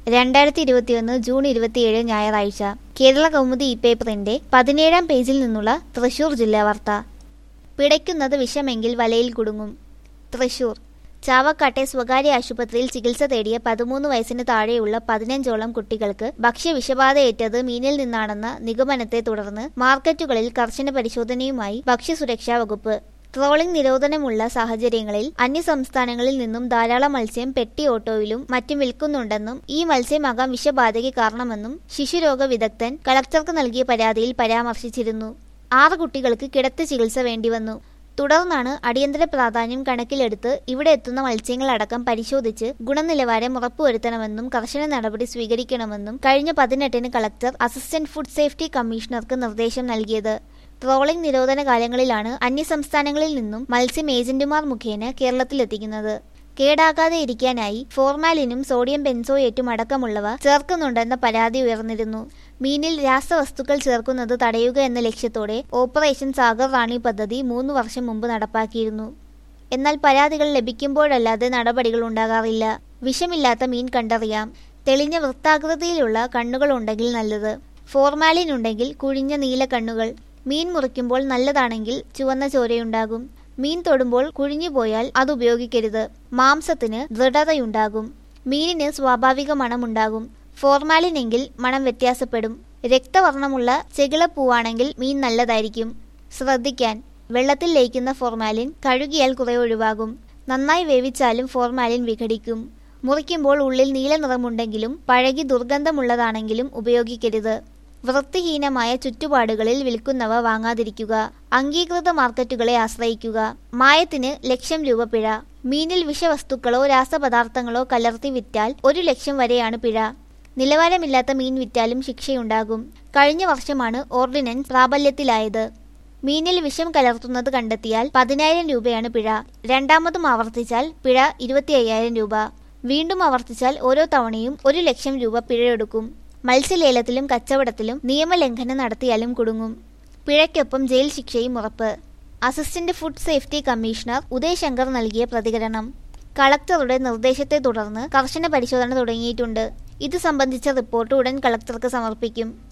രണ്ടായിരത്തി ഇരുപത്തിയൊന്ന് ജൂൺ ഇരുപത്തിയേഴ് ഞായറാഴ്ച കേരള കൗമുദി ഇ പേപ്പറിന്റെ പതിനേഴാം പേജിൽ നിന്നുള്ള തൃശൂർ ജില്ലാ വാർത്ത പിടയ്ക്കുന്നത് വിഷമെങ്കിൽ വലയിൽ കുടുങ്ങും തൃശൂർ ചാവക്കാട്ടെ സ്വകാര്യ ആശുപത്രിയിൽ ചികിത്സ തേടിയ പതിമൂന്ന് വയസ്സിന് താഴെയുള്ള പതിനഞ്ചോളം കുട്ടികൾക്ക് ഭക്ഷ്യവിഷബാധയേറ്റത് മീനിൽ നിന്നാണെന്ന നിഗമനത്തെ തുടർന്ന് മാർക്കറ്റുകളിൽ കർശന പരിശോധനയുമായി ഭക്ഷ്യസുരക്ഷാ വകുപ്പ് ട്രോളിംഗ് നിരോധനമുള്ള സാഹചര്യങ്ങളിൽ അന്യസംസ്ഥാനങ്ങളിൽ നിന്നും ധാരാളം മത്സ്യം പെട്ടി ഓട്ടോയിലും മറ്റും വിൽക്കുന്നുണ്ടെന്നും ഈ മത്സ്യമാകാം വിഷബാധയ്ക്ക് കാരണമെന്നും ശിശുരോഗ വിദഗ്ധൻ കളക്ടർക്ക് നൽകിയ പരാതിയിൽ പരാമർശിച്ചിരുന്നു ആറ് കുട്ടികൾക്ക് കിടത്തി ചികിത്സ വേണ്ടിവന്നു തുടർന്നാണ് അടിയന്തര പ്രാധാന്യം കണക്കിലെടുത്ത് ഇവിടെ എത്തുന്ന മത്സ്യങ്ങളടക്കം പരിശോധിച്ച് ഗുണനിലവാരം ഉറപ്പുവരുത്തണമെന്നും കർശന നടപടി സ്വീകരിക്കണമെന്നും കഴിഞ്ഞ പതിനെട്ടിന് കളക്ടർ അസിസ്റ്റന്റ് ഫുഡ് സേഫ്റ്റി കമ്മീഷണർക്ക് നിർദ്ദേശം നൽകിയത് ട്രോളിംഗ് നിരോധന കാലങ്ങളിലാണ് അന്യസംസ്ഥാനങ്ങളിൽ നിന്നും മത്സ്യം ഏജന്റുമാർ മുഖേന കേരളത്തിലെത്തിക്കുന്നത് കേടാകാതെ ഇരിക്കാനായി ഫോർമാലിനും സോഡിയം ബെൻസോയേറ്റും അടക്കമുള്ളവ ചേർക്കുന്നുണ്ടെന്ന പരാതി ഉയർന്നിരുന്നു മീനിൽ രാസവസ്തുക്കൾ ചേർക്കുന്നത് തടയുക എന്ന ലക്ഷ്യത്തോടെ ഓപ്പറേഷൻ സാഗർ റാണി പദ്ധതി മൂന്ന് വർഷം മുമ്പ് നടപ്പാക്കിയിരുന്നു എന്നാൽ പരാതികൾ ലഭിക്കുമ്പോഴല്ലാതെ നടപടികൾ ഉണ്ടാകാറില്ല വിഷമില്ലാത്ത മീൻ കണ്ടറിയാം തെളിഞ്ഞ വൃത്താകൃതിയിലുള്ള കണ്ണുകൾ ഉണ്ടെങ്കിൽ നല്ലത് ഫോർമാലിൻ ഉണ്ടെങ്കിൽ കുഴിഞ്ഞ നീല കണ്ണുകൾ മീൻ മുറിക്കുമ്പോൾ നല്ലതാണെങ്കിൽ ചുവന്ന ചോരയുണ്ടാകും മീൻ തൊടുമ്പോൾ കുഴിഞ്ഞു പോയാൽ അത് ഉപയോഗിക്കരുത് മാംസത്തിന് ദൃഢതയുണ്ടാകും മീനിന് സ്വാഭാവിക മണമുണ്ടാകും ഫോർമാലിൻ എങ്കിൽ മണം വ്യത്യാസപ്പെടും രക്തവർണ്ണമുള്ള ചെകിളപ്പൂവാണെങ്കിൽ മീൻ നല്ലതായിരിക്കും ശ്രദ്ധിക്കാൻ വെള്ളത്തിൽ ലയിക്കുന്ന ഫോർമാലിൻ കഴുകിയാൽ കുറെ ഒഴിവാകും നന്നായി വേവിച്ചാലും ഫോർമാലിൻ വിഘടിക്കും മുറിക്കുമ്പോൾ ഉള്ളിൽ നീല നിറമുണ്ടെങ്കിലും പഴകി ദുർഗന്ധമുള്ളതാണെങ്കിലും ഉപയോഗിക്കരുത് വൃത്തിഹീനമായ ചുറ്റുപാടുകളിൽ വിൽക്കുന്നവ വാങ്ങാതിരിക്കുക അംഗീകൃത മാർക്കറ്റുകളെ ആശ്രയിക്കുക മായത്തിന് ലക്ഷം രൂപ പിഴ മീനിൽ വിഷവസ്തുക്കളോ രാസപദാർത്ഥങ്ങളോ കലർത്തി വിറ്റാൽ ഒരു ലക്ഷം വരെയാണ് പിഴ നിലവാരമില്ലാത്ത മീൻ വിറ്റാലും ശിക്ഷയുണ്ടാകും കഴിഞ്ഞ വർഷമാണ് ഓർഡിനൻസ് പ്രാബല്യത്തിലായത് മീനിൽ വിഷം കലർത്തുന്നത് കണ്ടെത്തിയാൽ പതിനായിരം രൂപയാണ് പിഴ രണ്ടാമതും ആവർത്തിച്ചാൽ പിഴ ഇരുപത്തി അയ്യായിരം രൂപ വീണ്ടും ആവർത്തിച്ചാൽ ഓരോ തവണയും ഒരു ലക്ഷം രൂപ പിഴയെടുക്കും മത്സ്യലേലത്തിലും കച്ചവടത്തിലും നിയമലംഘനം നടത്തിയാലും കുടുങ്ങും പിഴയ്ക്കൊപ്പം ജയിൽ ശിക്ഷയും ഉറപ്പ് assistant food safety commissioner Uday Shankar നൽകിയ പ്രതികരണം കളക്ടറുടെ നിർദ്ദേശത്തെ തുടർന്ന് കർശന പരിശോധന തുടങ്ങിയിട്ടുണ്ട് ഇത് സംബന്ധിച്ച റിപ്പോർട്ട് ഉടൻ കളക്ടർക്ക് സമർപ്പിക്കും